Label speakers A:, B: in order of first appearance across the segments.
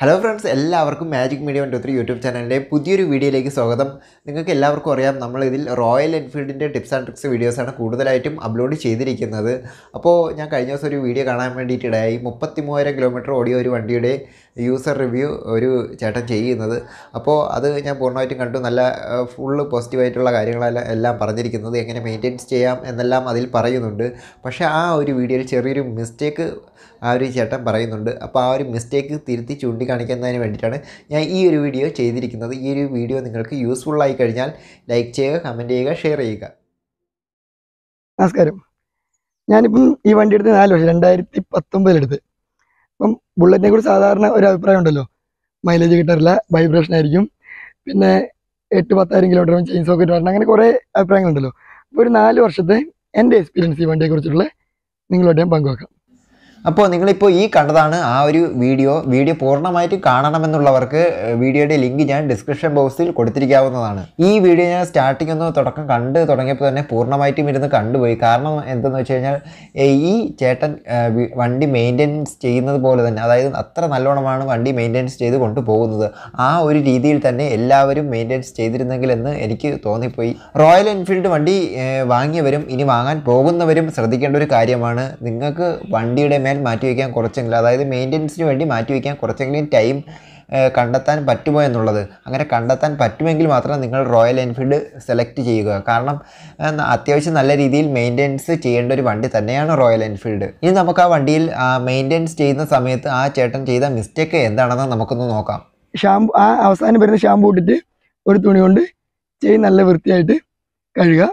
A: hello friends എല്ലാവർക്കും magic media one two three YouTube ചാനലിൻ്റെ പുതിയൊരു വീഡിയോയിലേക്ക് സ്വാഗതം നിങ്ങൾക്ക് എല്ലാവർക്കും അറിയാം നമ്മൾ ഇതിൽ റോയൽ എൻഫീൽഡിൻ്റെ ടിപ്സ് ആൻഡ് ട്രിക്സ് വീഡിയോസാണ് കൂടുതലായിട്ടും അപ്ലോഡ് ചെയ്തിരിക്കുന്നത് അപ്പോൾ ഞാൻ കഴിഞ്ഞ ദിവസം ഒരു വീഡിയോ കാണാൻ വേണ്ടിയിട്ടിടയായി മുപ്പത്തി മൂവായിരം കിലോമീറ്റർ ഓടിയ ഒരു വണ്ടിയുടെ യൂസർ റിവ്യൂ ഒരു ചേട്ടൻ ചെയ്യുന്നത് അപ്പോൾ അത് ഞാൻ പൂർണ്ണമായിട്ടും കണ്ടു നല്ല ഫുള്ള് പോസിറ്റീവായിട്ടുള്ള കാര്യങ്ങളെല്ലാം എല്ലാം പറഞ്ഞിരിക്കുന്നത് എങ്ങനെ മെയിൻറ്റെയിൻസ് ചെയ്യാം എന്നെല്ലാം അതിൽ പറയുന്നുണ്ട് പക്ഷേ ആ ഒരു വീഡിയോയിൽ ചെറിയൊരു മിസ്റ്റേക്ക് ആ ഒരു ചേട്ടൻ പറയുന്നുണ്ട് അപ്പോൾ ആ ഒരു മിസ്റ്റേക്ക് തിരുത്തി ചൂണ്ടിക്കാണിക്കുന്നതിന് വേണ്ടിയിട്ടാണ് ഞാൻ ഈ ഒരു വീഡിയോ ചെയ്തിരിക്കുന്നത് ഈ ഒരു വീഡിയോ നിങ്ങൾക്ക് യൂസ്ഫുള്ളായി കഴിഞ്ഞാൽ ലൈക്ക് ചെയ്യുക കമൻറ്റ് ചെയ്യുക ഷെയർ ചെയ്യുക
B: നമസ്കാരം ഞാനിപ്പം ഈ വണ്ടി എടുത്ത് നാല് വർഷം രണ്ടായിരത്തി പത്തൊമ്പതിലെടുത്ത് അപ്പം ബുള്ളറ്റിനെ കുറിച്ച് സാധാരണ ഒരു അഭിപ്രായം ഉണ്ടല്ലോ മൈലേജ് കിട്ടാറില്ല വൈബ്രേഷൻ ആയിരിക്കും പിന്നെ എട്ട് പത്തായിരം കിലോമീറ്റർ ചെയിൻ സോക്കറ്റ് വരണം അങ്ങനെ കുറേ അഭിപ്രായങ്ങളുണ്ടല്ലോ അപ്പോൾ ഒരു നാല് വർഷത്തെ എൻ്റെ എക്സ്പീരിയൻസ് ഈ വണ്ടിയെക്കുറിച്ചുള്ള നിങ്ങളോട് ഞാൻ പങ്കുവെക്കാം
A: അപ്പോൾ നിങ്ങളിപ്പോൾ ഈ കണ്ടതാണ് ആ ഒരു വീഡിയോ വീഡിയോ പൂർണ്ണമായിട്ട് കാണണമെന്നുള്ളവർക്ക് ഏഹ്, വീഡിയോയുടെ ലിങ്ക് ഞാൻ ഡിസ്ക്രിപ്ഷൻ ബോക്സിൽ കൊടുത്തിരിക്കാവുന്നതാണ് ഈ വീഡിയോ ഞാൻ സ്റ്റാർട്ടിംഗ് ഒന്ന് തുടക്കം കണ്ട് തുടങ്ങിയപ്പോൾ തന്നെ പൂർണ്ണമായിട്ടും ഇരുന്ന് കണ്ടുപോയി കാരണം എന്തെന്ന് വെച്ച് കഴിഞ്ഞാൽ ഏഹ്, ഈ ചേട്ടൻ ഏഹ്, വി- വണ്ടി മെയിൻ്റെനൻസ് ചെയ്യുന്നത് പോലെ തന്നെ അതായത് അത്ര നല്ലോണമാണ് വണ്ടി മെയിൻ്റെനൻസ് ചെയ്ത് കൊണ്ടുപോകുന്നത് ആ ഒരു രീതിയിൽ തന്നെ എല്ലാവരും മെയിൻ്റെനൻസ് ചെയ്തിരുന്നെങ്കിൽ എന്ന് എനിക്ക് തോന്നിപ്പോയി റോയൽ എൻഫീൽഡ് വണ്ടി ഏഹ്, വാങ്ങിയവരും ഇനി വാങ്ങാൻ പോകുന്നവരും ശ്രദ്ധിക്കേണ്ട ഒരു കാര്യമാണ് നിങ്ങൾക്ക് വണ്ടിയുടെ മേൽ മാറ്റിവെക്കാൻ കുറച്ചെങ്കിലും അതായത് മെയിൻ്റെനൻസിന് വേണ്ടി മാറ്റിവെക്കാൻ കുറച്ചെങ്കിലും ടൈം കണ്ടെത്താൻ പറ്റുമോ എന്നുള്ളത് അങ്ങനെ കണ്ടെത്താൻ പറ്റുമെങ്കിൽ മാത്രം നിങ്ങൾ റോയൽ എൻഫീൽഡ് സെലക്ട് ചെയ്യുക കാരണം ഏഹ്, അത്യാവശ്യം നല്ല രീതിയിൽ മെയിൻ്റെനൻസ് ചെയ്യേണ്ട ഒരു വണ്ടി തന്നെയാണ് റോയൽ എൻഫീൽഡ് ഇനി നമുക്ക് ആ വണ്ടിയിൽ മെയിൻ്റെനൻസ് ചെയ്യുന്ന സമയത്ത് ആ ചേട്ടൻ ചെയ്ത മിസ്റ്റേക്ക് എന്താണെന്ന് നമുക്കൊന്ന് നോക്കാം
B: ഷാമ്പു ആ അവസാനം വരുന്ന ഷാമ്പു ഇട്ടിട്ട് ഒരു തുണി കൊണ്ട് ചെയിൻ നല്ല വൃത്തിയായിട്ട് കഴുകുക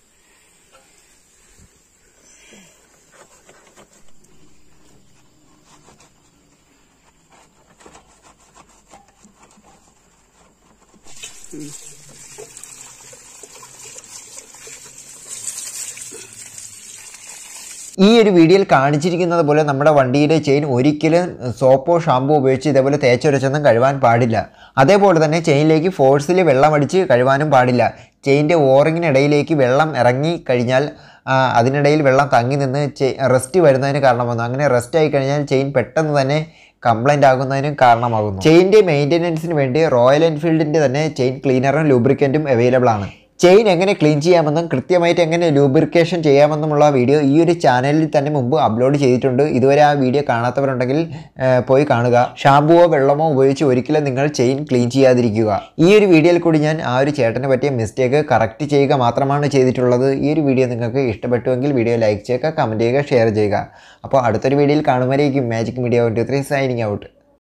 A: ഈ ഒരു വീഡിയോയിൽ കാണിച്ചിരിക്കുന്നത് പോലെ നമ്മുടെ വണ്ടിയുടെ ചെയിൻ ഒരിക്കലും സോപ്പോ ഷാമ്പോ ഉപയോഗിച്ച് ഇതേപോലെ തേച്ചൊരച്ചൊന്നും കഴുകാൻ പാടില്ല അതേപോലെ തന്നെ ചെയിനിലേക്ക് ഫോഴ്സിൽ വെള്ളം അടിച്ച് കഴുകാനും പാടില്ല ചെയിൻ്റെ ഓറിങ്ങിനിടയിലേക്ക് വെള്ളം ഇറങ്ങി കഴിഞ്ഞാൽ ആ, അതിനിടയിൽ വെള്ളം തങ്ങി നിന്ന് റെസ്റ്റ് വരുന്നതിന് കാരണമാകുന്നു അങ്ങനെ റെസ്റ്റ് ആയി കഴിഞ്ഞാൽ ചെയിൻ പെട്ടെന്ന് തന്നെ കംപ്ലൈൻ്റ് ആകുന്നതിനും കാരണമാകുന്നു ചെയിൻ്റെ മെയിൻ്റെനൻസിന് വേണ്ടി റോയൽ എൻഫീൽഡിൻ്റെ തന്നെ ചെയിൻ ക്ലീനറും ലൂബ്രിക്കൻറ്റും അവൈലബിൾ ആണ് ചെയിൻ എങ്ങനെ ക്ലീൻ ചെയ്യാമെന്നും കൃത്യമായിട്ട് എങ്ങനെ ലൂബ്രിക്കേഷൻ ചെയ്യാമെന്നുമുള്ള വീഡിയോ ഈ ഒരു ചാനലിൽ തന്നെ മുമ്പ് അപ്ലോഡ് ചെയ്തിട്ടുണ്ട് ഇതുവരെ ആ വീഡിയോ കാണാത്തവരുണ്ടെങ്കിൽ ആ, പോയി കാണുക ഷാമ്പുവോ വെള്ളമോ ഉപയോഗിച്ച് ഒരിക്കലും നിങ്ങൾ ചെയിൻ ക്ലീൻ ചെയ്യാതിരിക്കുക ഈ ഒരു വീഡിയോയിൽ കൂടി ഞാൻ ആ ഒരു ചേട്ടന് പറ്റിയ മിസ്റ്റേക്ക് കറക്റ്റ് ചെയ്യുക മാത്രമാണ് ചെയ്തിട്ടുള്ളത് ഈ ഒരു വീഡിയോ നിങ്ങൾക്ക് ഇഷ്ടപ്പെട്ടുവെങ്കിൽ വീഡിയോ ലൈക്ക് ചെയ്യുക കമൻറ്റ് ചെയ്യുക ഷെയർ ചെയ്യുക അപ്പോൾ അടുത്തൊരു വീഡിയോയിൽ കാണുമ്പോഴേക്കും magic media one two three signing out